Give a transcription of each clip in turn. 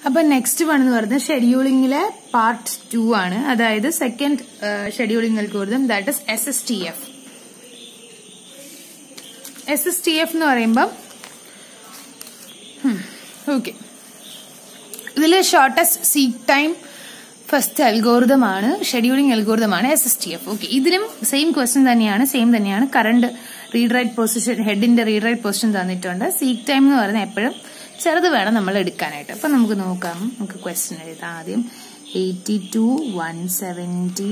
അപ്പൊ next one എന്ന് പറയുന്നത് ഷെഡ്യൂളിംഗിലെ പാർട്ട് ടു ആണ് അതായത് second scheduling algorithm that is S S T F S S T F എന്ന് പറയുമ്പം ഓക്കെ ഇതിൽ shortest seek time first algorithm ആണ് ഷെഡ്യൂളിംഗ് അൽഗോറിതം ആണ് S S T F okay ഇതിലും സെയിം ക്വസ്റ്റ്യൻ തന്നെയാണ് സെയിം തന്നെയാണ് കറണ്ട് റീഡ് റൈറ്റ് പൊസിഷൻ ഹെഡിന്റെ read write position തന്നിട്ടുണ്ട് സീക്ക് ടൈം എന്ന് പറയുന്നത് എപ്പോഴും ചെറുത് വേണം നമ്മൾ എടുക്കാനായിട്ട് അപ്പൊ നമുക്ക് നോക്കാം നമുക്ക് ക്വസ്റ്റ്യൻ എഴുതാം ആദ്യം eighty two one seventy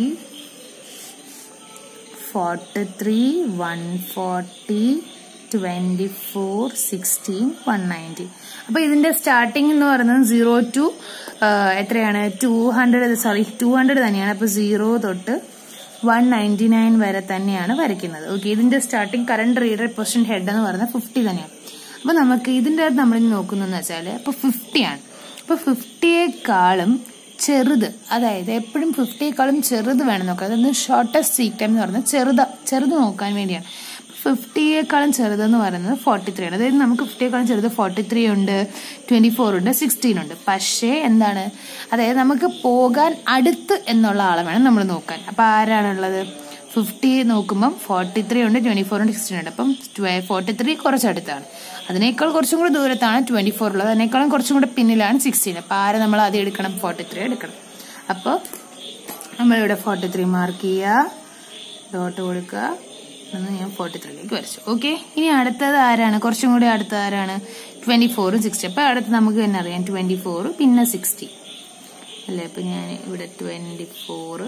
forty three one forty twenty four sixteen one ninety അപ്പൊ ഇതിന്റെ സ്റ്റാർട്ടിംഗ് എന്ന് പറയുന്നത് സീറോ ടു എത്രയാണ് two hundred sorry two hundred തന്നെയാണ് അപ്പൊ സീറോ തൊട്ട് വൺ നയൻറ്റി നയൻ വരെ തന്നെയാണ് വരയ്ക്കുന്നത് ഓക്കെ ഇതിന്റെ starting current reader position head എന്ന് പറയുന്നത് ഫിഫ്റ്റി തന്നെയാണ് അപ്പൊ നമുക്ക് ഇതിന്റെ അകത്ത് നമ്മൾ നോക്കുന്നതെന്ന് വെച്ചാൽ ഇപ്പൊ ഫിഫ്റ്റി ആണ് അപ്പൊ ഫിഫ്റ്റിയേക്കാളും ചെറുത് അതായത് എപ്പോഴും ഫിഫ്റ്റിയേക്കാളും ചെറുത് വേണം നോക്കാം അതായത് ഷോർട്ടസ്റ്റ് സീക്ക് ടൈം എന്ന് പറയുന്നത് ചെറുത് ചെറുത് നോക്കാൻ വേണ്ടിയാണ് ഫിഫ്റ്റിയേക്കാളും ചെറുതെന്ന് പറയുന്നത് ഫോർട്ടി ത്രീ ആണ് അതായത് നമുക്ക് ഫിഫ്റ്റിയേക്കാളും ചെറുത് ഫോർട്ടി ത്രീ ഉണ്ട് ട്വന്റി ഫോർ ഉണ്ട് സിക്സ്റ്റീൻ ഉണ്ട് പക്ഷേ എന്താണ് അതായത് നമുക്ക് പോകാൻ അടുത്ത് എന്നുള്ള ആളെ വേണം നമ്മൾ നോക്കാൻ അപ്പൊ ആരാണുള്ളത് ഫിഫ്റ്റി നോക്കുമ്പം ഫോർട്ടി ത്രീ ഉണ്ട് ട്വന്റി ഫോർ ഉണ്ട് സിക്സ്റ്റീൻ ഉണ്ട് അപ്പം ഫോർട്ടി ത്രീ കുറച്ച് അടുത്താണ് അതിനേക്കാൾ കുറച്ചും കൂടി ദൂരത്താണ് ട്വന്റി ഫോർ ഉള്ളത് അതിനേക്കാളും കുറച്ചും കൂടി പിന്നിലാണ് സിക്സ്റ്റീൻ അപ്പൊ ആരെ നമ്മൾ ആദ്യം എടുക്കണം ഫോർട്ടി ത്രീ എടുക്കണം അപ്പോൾ നമ്മളിവിടെ ഫോർട്ടി ത്രീ മാർക്ക് ചെയ്യുക ഡോട്ട് കൊടുക്കുക എന്ന് ഞാൻ ഫോർട്ടി ത്രീയിലേക്ക് വരച്ചു ഓക്കെ ഇനി അടുത്തത് ആരാണ് കുറച്ചും കൂടി അടുത്തത് ആരാണ് ട്വന്റി ഫോറും സിക്സ്റ്റി അപ്പൊ അടുത്ത് നമുക്ക് തന്നെ അറിയാം ട്വന്റി ഫോർ പിന്നെ സിക്സ്റ്റി അല്ലേ അപ്പൊ ഞാൻ ഇവിടെ ട്വന്റി ഫോറ്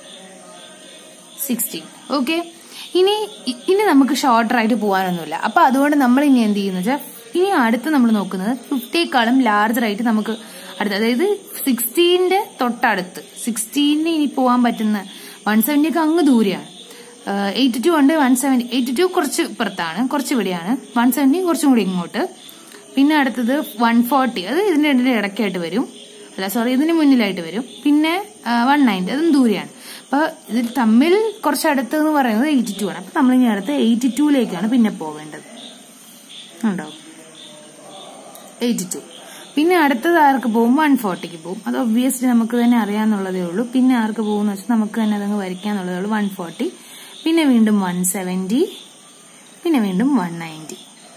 സിക്സ്റ്റീൻ ഓക്കെ ഇനി ഇനി നമുക്ക് ഷോർട്ടർ ആയിട്ട് പോകാനൊന്നുമില്ല അപ്പൊ അതുകൊണ്ട് നമ്മൾ ഇനി എന്ത് ചെയ്യുന്ന വെച്ചാൽ ഇനി അടുത്ത് നമ്മൾ നോക്കുന്നത് ഫിഫ്റ്റിയേക്കാളും ലാർജർ ആയിട്ട് നമുക്ക് അടുത്ത് അതായത് സിക്സ്റ്റീന്റെ തൊട്ടടുത്ത് സിക്സ്റ്റീന് ഇനി പോകാൻ പറ്റുന്ന വൺ സെവന്റി ഒക്കെ അങ്ങ് ദൂരെയാണ് എയ്റ്റി ടു ഉണ്ട് വൺ സെവന്റി എയ്റ്റി ടു കുറച്ച് ഇപ്പുറത്താണ് കുറച്ച് ഇവിടെയാണ് വൺ സെവന്റി കുറച്ചും കൂടി ഇങ്ങോട്ട് പിന്നെ അടുത്തത് വൺ ഫോർട്ടി അത് ഇതിന്റെ രണ്ടിന്റെ ഇടയ്ക്കായിട്ട് വരും അല്ല സോറി ഇതിന് മുന്നിലായിട്ട് വരും പിന്നെ വൺ നയൻറ്റി അതും ദൂരെയാണ് അപ്പൊ ഇതിൽ തമ്മിൽ കുറച്ച് അടുത്ത് എന്ന് പറയുന്നത് എയ്റ്റി ടു ആണ് അപ്പൊ നമ്മൾ ഇനി അടുത്ത് എയ്റ്റി ടൂയിലേക്കാണ് പിന്നെ പോവേണ്ടത് ഉണ്ടോ എയ്റ്റി ടു പിന്നെ അടുത്തത് ആർക്ക് പോകും വൺ ഫോർട്ടിക്ക് പോകും അത് ഒബ്വിയസ്ലി നമുക്ക് തന്നെ അറിയാന്നുള്ളതേ ഉള്ളൂ പിന്നെ ആർക്ക് പോകുന്ന വെച്ചാൽ നമുക്ക് തന്നെ അതങ്ങ് വരയ്ക്കാന്നുള്ളതേ ഉള്ളൂ വൺ ഫോർട്ടി പിന്നെ വീണ്ടും വൺ സെവന്റി പിന്നെ വീണ്ടും വൺ നയൻറ്റി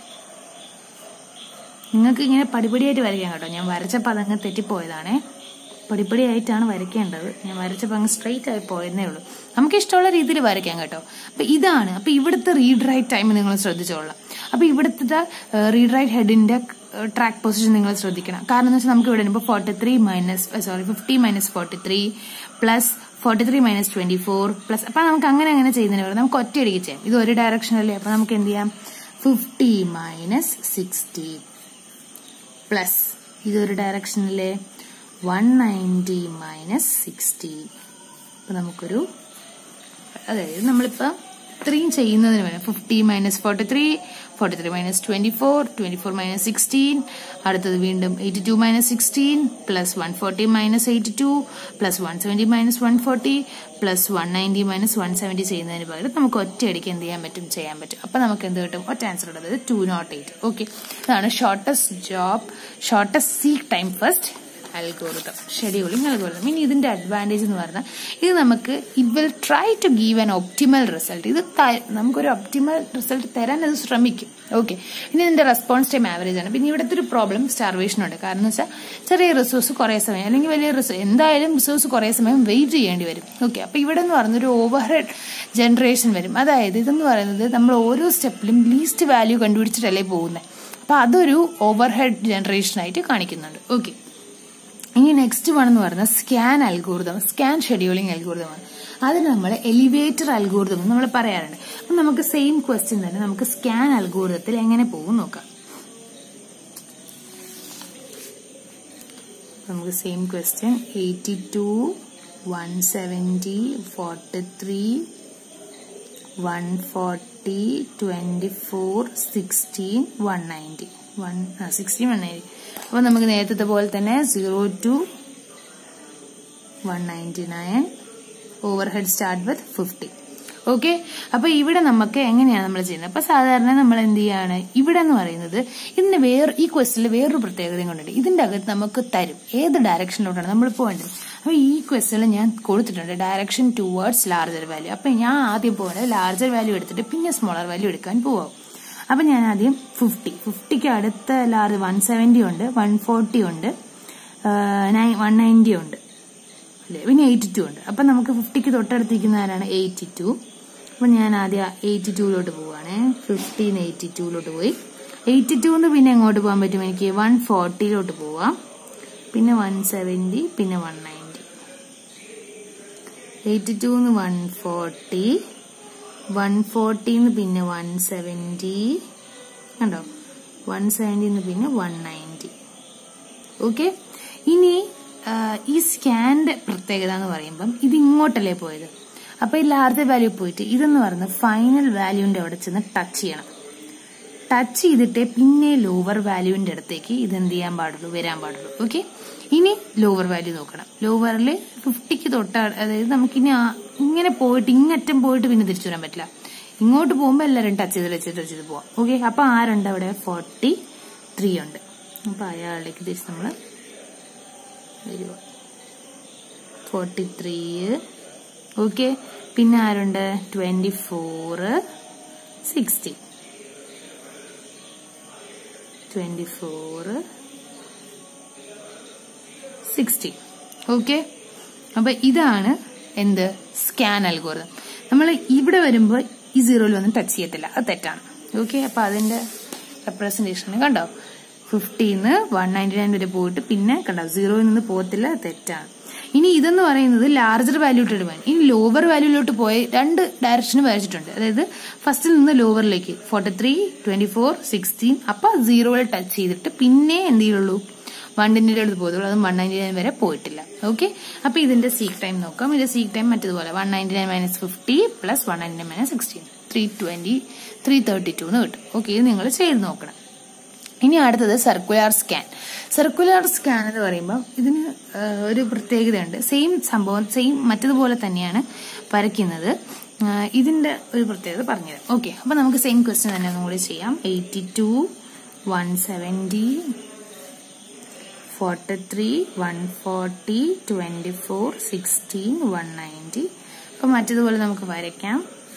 നിങ്ങൾക്ക് ഇങ്ങനെ പടിപടിയായിട്ട് വരയ്ക്കാം കേട്ടോ ഞാൻ വരച്ചപ്പോൾ അതങ്ങ് തെറ്റിപ്പോയതാണേ പടിപ്പടിയായിട്ടാണ് വരയ്ക്കേണ്ടത് ഞാൻ വരച്ചപ്പോൾ അങ്ങ് സ്ട്രെയിറ്റ് ആയി പോയെന്നേ ഉള്ളൂ നമുക്ക് ഇഷ്ടമുള്ള രീതിയിൽ വരയ്ക്കാം കേട്ടോ അപ്പൊ ഇതാണ് അപ്പൊ ഇവിടുത്തെ റീഡ് റൈറ്റ് ടൈം നിങ്ങൾ ശ്രദ്ധിച്ചോളാം അപ്പൊ ഇവിടുത്തെ റീഡ് റൈറ്റ് ഹെഡിന്റെ ട്രാക്ക് പൊസിഷൻ നിങ്ങൾ ശ്രദ്ധിക്കണം കാരണം എന്ന് വെച്ചാൽ നമുക്ക് ഇവിടെ ഇപ്പോൾ forty three minus sorry fifty minus forty three plus forty three minus twenty four plus അപ്പൊ നമുക്ക് അങ്ങനെ അങ്ങനെ ചെയ്യുന്നതിന് പകരം നമുക്ക് ഒറ്റയടിക്ക് ചെയ്യാം ഇത് ഒരു ഡയറക്ഷനല്ലേ അപ്പൊ നമുക്ക് എന്ത് ചെയ്യാം ഫിഫ്റ്റി മൈനസ് സിക്സ്റ്റി പ്ലസ് ഇതൊരു ഡയറക്ഷനിലെ വൺ നയൻറ്റി മൈനസ് സിക്സ്റ്റി അപ്പൊ നമുക്കൊരു അതായത് നമ്മളിപ്പോ ഇത്രയും ചെയ്യുന്നതിന് വേണം fifty minus forty three forty three minus twenty four twenty four minus sixteen അടുത്തത് വീണ്ടും eighty two minus sixteen plus one forty minus eighty two plus one seventy minus one forty plus one ninety minus one seventy ചെയ്യുന്നതിന് പകരം നമുക്ക് ഒറ്റയടിക്ക് എന്ത് ചെയ്യാൻ പറ്റും ചെയ്യാൻ പറ്റും അപ്പൊ നമുക്ക് എന്ത് കിട്ടും ഒറ്റ ആൻസർ ഉള്ളത് ടു നോട്ട് എയ്റ്റ് ഓക്കെ ഇതാണ് shortest job shortest seek time first algorithm scheduling algorithm ഇനി ഇതിന്റെ അഡ്വാൻറ്റേജ് എന്ന് പറഞ്ഞാൽ ഇത് നമുക്ക് it will try to give an optimal result ഇത് നമുക്കൊരു ഒപ്റ്റിമൽ റിസൾട്ട് തരാൻ അത് ശ്രമിക്കും ഓക്കെ ഇനി ഇതിന്റെ റെസ്പോൺസ് ടൈം ആവറേജ് ആണ് പിന്നെ ഇവിടുത്തെ ഒരു പ്രോബ്ലം സ്റ്റാർവേഷൻ ഉണ്ട് കാരണം എന്ന് വെച്ചാൽ ചെറിയ റിസോഴ്സ് കുറേ സമയം അല്ലെങ്കിൽ വലിയ റിസോഴ്സ് എന്തായാലും റിസോഴ്സ് കുറേ സമയം വെയിറ്റ് ചെയ്യേണ്ടി വരും ഓക്കെ അപ്പൊ ഇവിടെ എന്ന് പറയുന്നൊരു ഓവർ ഹെഡ് ജനറേഷൻ വരും അതായത് ഇതെന്ന് പറയുന്നത് നമ്മൾ ഓരോ സ്റ്റെപ്പിലും ലീസ്റ്റ് വാല്യൂ കണ്ടുപിടിച്ചിട്ടല്ലേ പോകുന്നത് അപ്പൊ അതൊരു ഓവർ ഹെഡ് ജനറേഷൻ ആയിട്ട് കാണിക്കുന്നുണ്ട് ഓക്കെ ഇനി നെക്സ്റ്റ് വൺ എന്ന് പറയുന്നത് സ്കാൻ അൽഗോറിതം സ്കാൻ ഷെഡ്യൂളിംഗ് അൽഗോറിതമാണ് അതിന് നമ്മൾ എലിവേറ്റർ അൽഗോറിതം എന്ന് നമ്മൾ പറയാറുണ്ട് അപ്പൊ നമുക്ക് സെയിം ക്വസ്റ്റ്യൻ തന്നെ നമുക്ക് സ്കാൻ അൽഗോറിതത്തിൽ എങ്ങനെ പോകും നോക്കാം നമുക്ക് same question eighty two one seventy forty three one forty twenty four sixteen one ninety one sixteen one ninety അപ്പൊ നമുക്ക് നേരത്തെ പോലെ തന്നെ zero to one ninety nine over head start with fifty okay അപ്പൊ ഇവിടെ നമുക്ക് എങ്ങനെയാണ് നമ്മൾ ചെയ്യുന്നത് അപ്പൊ സാധാരണ നമ്മൾ എന്ത് ചെയ്യാണ് ഇവിടെ എന്ന് പറയുന്നത് ഇതിന്റെ വേറെ ഈ ക്വസ്റ്റിൽ വേറൊരു പ്രത്യേകതയും കൊണ്ടുണ്ട് ഇതിന്റെ അകത്ത് നമുക്ക് തരും ഏത് ഡയറക്ഷനിലോട്ടാണ് നമ്മൾ പോകേണ്ടത് അപ്പൊ ഈ ക്വസ്റ്റിൽ ഞാൻ കൊടുത്തിട്ടുണ്ട് ഡയറക്ഷൻ ടുവേർഡ്സ് ലാർജർ വാല്യൂ അപ്പൊ ഞാൻ ആദ്യം പോകുന്നത് ലാർജർ വാല്യൂ എടുത്തിട്ട് പിന്നെ സ്മോളർ വാല്യൂ എടുക്കാൻ പോവാം അപ്പൊ ഞാൻ ആദ്യം ഫിഫ്റ്റി ഫിഫ്റ്റിക്ക് അടുത്ത ലാർജ് വൺ സെവന്റി ഉണ്ട് വൺ ഫോർട്ടി ഉണ്ട് വൺ നയൻറ്റി ഉണ്ട് അല്ലേ പിന്നെ എയ്റ്റി ടു ഉണ്ട് അപ്പൊ നമുക്ക് ഫിഫ്റ്റിക്ക് തൊട്ടടുത്തിരിക്കുന്ന ആരാണ് എയ്റ്റി ടു അപ്പൊ ഞാൻ ആദ്യം എയ്റ്റി ടൂലോട്ട് പോവാണ് ഫിഫ്റ്റീന്ന് എയ്റ്റി ടൂലോട്ട് പോയി എയ്റ്റി ടൂന്ന് പിന്നെ എങ്ങോട്ട് പോകാൻ പറ്റും എനിക്ക് വൺ ഫോർട്ടിയിലോട്ട് പോവാം പിന്നെ വൺ സെവന്റി പിന്നെ വൺ നയൻറ്റി എയ്റ്റി ടൂന്ന് വൺ ഫോർട്ടി വൺ ഫോർട്ടിന്ന് പിന്നെ വൺ സെവന്റി കണ്ടോ വൺ സെവന്റിന്ന് പിന്നെ വൺ നയൻറ്റി ഓക്കെ ഇനി ആ, ഈ സ്കാന്റെ പ്രത്യേകത എന്ന് പറയുമ്പം ഇത് ഇങ്ങോട്ടല്ലേ പോയത് അപ്പൊ ഈ ലാർജർ വാല്യൂ പോയിട്ട് ഇതെന്ന് പറയുന്നത് ഫൈനൽ വാല്യൂവിന്റെ അവിടെ ചെന്ന് ടച്ച് ചെയ്യണം ടച്ച് ചെയ്തിട്ടേ പിന്നെ ലോവർ വാല്യൂവിന്റെ അടുത്തേക്ക് ഇത് എന്ത് ചെയ്യാൻ പാടുള്ളൂ വരാൻ പാടുള്ളൂ ഓക്കെ ഇനി ലോവർ വാല്യൂ നോക്കണം ലോവറിൽ ഫിഫ്റ്റിക്ക് തൊട്ട അതായത് നമുക്ക് ഇനി ഇങ്ങനെ പോയിട്ട് ഇങ്ങറ്റം പോയിട്ട് പിന്നെ തിരിച്ചു വരാൻ പറ്റില്ല ഇങ്ങോട്ട് പോകുമ്പോൾ എല്ലാവരും ടച്ച് ചെയ്ത് ടച്ച് ചെയ്ത് ടച്ച് ചെയ്ത് പോവാം ഓക്കെ അപ്പൊ ആരുണ്ട് അവിടെ ഫോർട്ടി ത്രീ ഉണ്ട് അപ്പൊ അയാളിലേക്ക് തിരിച്ച് നമ്മള് വരിക ഫോർട്ടി ത്രീ ഓക്കെ പിന്നെ ആരുണ്ട് twenty four sixty twenty four sixty okay അപ്പൊ ഇതാണ് എന്ത് സ്കാൻ അൽഗോറിതം നമ്മൾ ഇവിടെ വരുമ്പോൾ ഈ സീറോയിൽ വന്ന് ടച്ച് ചെയ്യത്തില്ല അത് തെറ്റാണ് ഓക്കെ അപ്പൊ അതിന്റെ റെപ്രസെന്റേഷൻ കണ്ടോ ഫിഫ്റ്റീന്ന് വൺ നയൻറ്റി നയൻ വരെ പോയിട്ട് പിന്നെ കണ്ടോ സീറോയിൽ നിന്ന് പോകത്തില്ല അത് തെറ്റാണ് ഇനി ഇതെന്ന് പറയുന്നത് ലാർജർ വാല്യൂ ഇട്ടിട്ട് പോകാൻ ഇനി ലോവർ വാല്യൂലോട്ട് പോയ രണ്ട് ഡയറക്ഷന് വരച്ചിട്ടുണ്ട് അതായത് ഫസ്റ്റിൽ നിന്ന് ലോവറിലേക്ക് forty three twenty four sixteen അപ്പൊ സീറോയിൽ ടച്ച് ചെയ്തിട്ട് പിന്നെ എന്ത് ചെയ്യുള്ളൂ വൺ ട്വന്റിയുടെ അടുത്ത് പോയതുള്ളൂ അത് വൺ നയൻറ്റി നയൻ വരെ പോയിട്ടില്ല ഓക്കെ അപ്പൊ ഇതിന്റെ സീക്ക് ടൈം നോക്കാം ഇതിന്റെ സീക്ക് ടൈം മറ്റേതുപോലെ one ninety nine minus fifty plus one ninety nine minus sixteen three twenty three thirty two എന്ന് കിട്ടും ഓക്കെ ഇത് നിങ്ങൾ ചെയ്ത് നോക്കണം ഇനി അടുത്തത് സർക്കുലാർ സ്കാൻ സർക്കുലാർ സ്കാൻ എന്ന് പറയുമ്പോൾ ഇതിന് ആ, ഒരു പ്രത്യേകതയുണ്ട് സെയിം സംഭവം സെയിം മറ്റതുപോലെ തന്നെയാണ് വരയ്ക്കുന്നത് ആ, ഇതിന്റെ ഒരു പ്രത്യേകത പറഞ്ഞുതരാം ഓക്കെ അപ്പൊ നമുക്ക് സെയിം ക്വസ്റ്റ്യൻ തന്നെ ഒന്നും കൂടി ചെയ്യാം eighty two one seventy forty three one forty twenty four sixteen one ninety അപ്പൊ മറ്റതുപോലെ നമുക്ക് വരയ്ക്കാം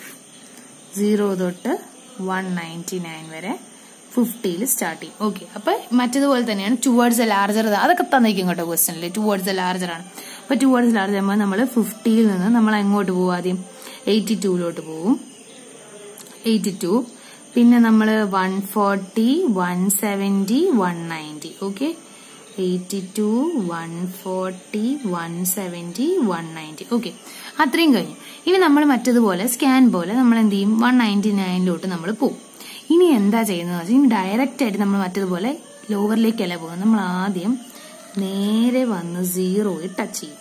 സീറോ തൊട്ട് വൺ നയൻറ്റി നയൻ വരെ ഫിഫ്റ്റിയിൽ സ്റ്റാർട്ട് ചെയ്യും ഓക്കെ അപ്പൊ മറ്റതുപോലെ തന്നെയാണ് ടുവേർഡ്സ് എ ലാർജർ അതൊക്കെ തന്നിരിക്കും കേട്ടോ ക്വസ്റ്റനിൽ ടുവേർഡ്സ് എ ലാർജർ ആണ് അപ്പൊ ടുവേർഡ്സ് ലാർജർ ആകുമ്പോൾ നമ്മൾ ഫിഫ്റ്റിയിൽ നിന്ന് നമ്മൾ എങ്ങോട്ട് പോകും ആദ്യം എയ്റ്റി ടൂലോട്ട് പോകും എയ്റ്റി ടു പിന്നെ നമ്മൾ one forty one seventy one ninety okay eighty two one forty one seventy one ninety okay അത്രയും കഴിഞ്ഞു ഇനി നമ്മൾ മറ്റതുപോലെ സ്കാൻ പോലെ നമ്മൾ എന്ത് ചെയ്യും വൺ നയൻറ്റി നയനിലോട്ട് നമ്മൾ പോകും ഇനി എന്താ ചെയ്യുന്നത് വെച്ചാൽ ഇനി ഡയറക്റ്റ് ആയിട്ട് നമ്മൾ മറ്റതുപോലെ ലോവറിലേക്കല്ല പോകുന്നത് നമ്മൾ ആദ്യം നേരെ വന്ന് സീറോയിൽ ടച്ച് ചെയ്യും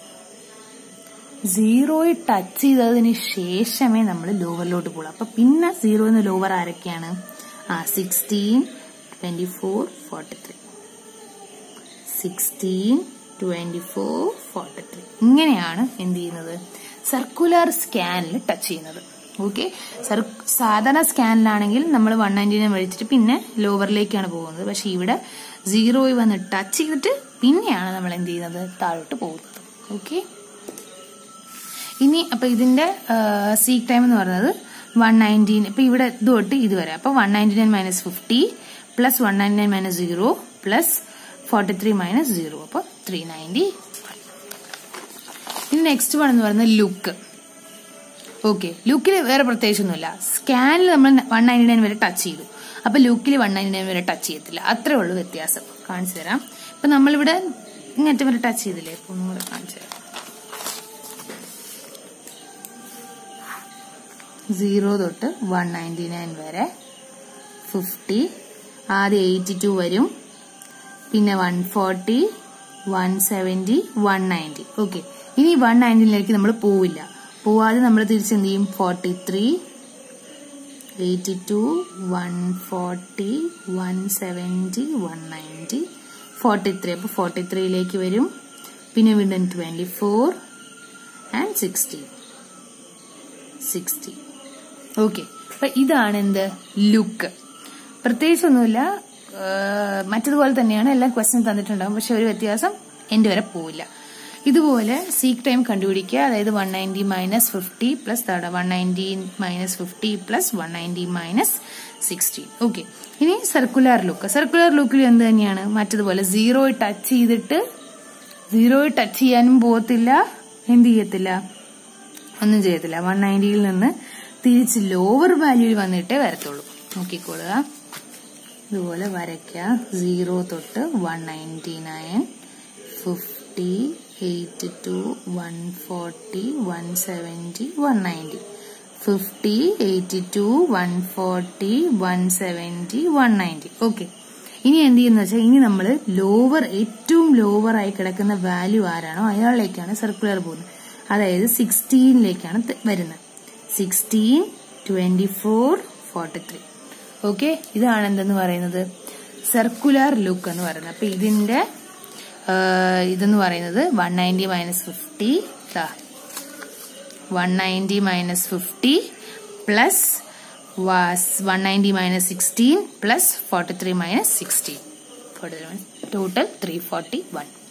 സീറോയിൽ ടച്ച് ചെയ്തതിന് ശേഷമേ നമ്മൾ ലോവറിലോട്ട് പോകുള്ളൂ അപ്പൊ പിന്നെ സീറോന്ന് ലോവർ ആരൊക്കെയാണ് ആ sixteen twenty four forty three sixteen twenty four forty three ഇങ്ങനെയാണ് എന്ത് ചെയ്യുന്നത് സർക്കുലർ സ്കാനിൽ ടച്ച് ചെയ്യുന്നത് ഓക്കെ സാധാരണ സ്കാനിലാണെങ്കിൽ നമ്മൾ വൺ നയൻറ്റി നയൻ വഴിച്ചിട്ട് പിന്നെ ലോവറിലേക്കാണ് പോകുന്നത് പക്ഷെ ഇവിടെ സീറോയിൽ വന്ന് ടച്ച് ചെയ്തിട്ട് പിന്നെയാണ് നമ്മൾ എന്ത് ചെയ്യുന്നത് താഴോട്ട് പോകുന്നത് ഓക്കെ ഇനി അപ്പൊ ഇതിന്റെ സീക്ക് ടൈം എന്ന് പറയുന്നത് വൺ നയൻറ്റീൻ ഇപ്പൊ ഇവിടെ ഇത് തൊട്ട് ഇതുവരെ അപ്പൊ one ninety nine minus fifty plus one ninety nine minus zero plus forty three minus zero അപ്പൊ ത്രീ നയൻറ്റി ഇനി നെക്സ്റ്റ് വൺ എന്ന് പറയുന്നത് ലുക്ക് ഓക്കെ ലുക്കിൽ വേറെ പ്രത്യേകിച്ചൊന്നുമില്ല സ്കാനിൽ നമ്മൾ വൺ നയൻറ്റി നയൻ വരെ ടച്ച് ചെയ്തു അപ്പൊ ലുക്കിൽ വൺ നയൻറ്റി നയൻ വരെ ടച്ച് ചെയ്യത്തില്ല അത്രേ ഉള്ളൂ വ്യത്യാസം കാണിച്ചു തരാം ഇപ്പൊ നമ്മളിവിടെ ഇങ്ങനത്തെ വരെ ടച്ച് ചെയ്തില്ലേ ഇപ്പൊ ഒന്നും കൂടെ കാണിച്ചു തരാം സീറോ തൊട്ട് വൺ നയൻറ്റി നയൻ വരെ ഫിഫ്റ്റി ആദ്യം എയ്റ്റി ടു വരും പിന്നെ one forty one seventy one ninety okay ഇനി വൺ നയൻറ്റിയിലേക്ക് നമ്മൾ പോവില്ല പോവാതെ നമ്മൾ തിരിച്ചെന്ത് ചെയ്യും forty three eighty two one forty one seventy one ninety forty three അപ്പോൾ ഫോർട്ടി ത്രീയിലേക്ക് വരും പിന്നെ വീണ്ടും twenty four and sixty sixty okay അപ്പൊ ഇതാണ് എന്ത് ലുക്ക് പ്രത്യേകിച്ചൊന്നുമില്ല മറ്റതുപോലെ തന്നെയാണ് എല്ലാം ക്വസ്റ്റ്യൻ തന്നിട്ടുണ്ടാകും പക്ഷെ ഒരു വ്യത്യാസം എന്റെ വരെ പോവില്ല ഇതുപോലെ സീക്ക് ടൈം കണ്ടുപിടിക്കുക അതായത് one ninety minus fifty plus third one ninety minus fifty plus one ninety minus sixteen okay ഇനി സർക്കുലർ ലുക്ക് സർക്കുലർ ലുക്കിൽ എന്ത് തന്നെയാണ് മറ്റതുപോലെ സീറോ ടച്ച് ചെയ്തിട്ട് സീറോ ടച്ച് ചെയ്യാനും പോകത്തില്ല എന്ത് ചെയ്യത്തില്ല ഒന്നും ചെയ്യത്തില്ല വൺ നയൻറ്റിയിൽ നിന്ന് തിരിച്ച് ലോവർ വാല്യൂയിൽ വന്നിട്ടേ വരത്തുള്ളൂ നോക്കിക്കോളുക ഇതുപോലെ വരയ്ക്കുക സീറോ തൊട്ട് one ninety nine fifty eight two one forty one seventy one ninety fifty eighty two one forty one seventy one ninety okay ഇനി എന്ത് ചെയ്യുന്ന വെച്ചാൽ ഇനി നമ്മൾ ലോവർ ഏറ്റവും ലോവർ ആയി കിടക്കുന്ന വാല്യൂ ആരാണോ അയാളിലേക്കാണ് സർക്കുലർ പോകുന്നത് അതായത് സിക്സ്റ്റീനിലേക്കാണ് വരുന്നത് sixteen twenty four forty three okay ഇതാണ് എന്തെന്ന് പറയുന്നത് സർക്കുലർ ലുക്ക് എന്ന് പറയുന്നത് അപ്പൊ ഇതിന്റെ ഇതെന്ന് പറയുന്നത് one ninety minus fifty one ninety minus fifty plus one ninety minus sixteen plus forty three minus sixteen forty three total three forty one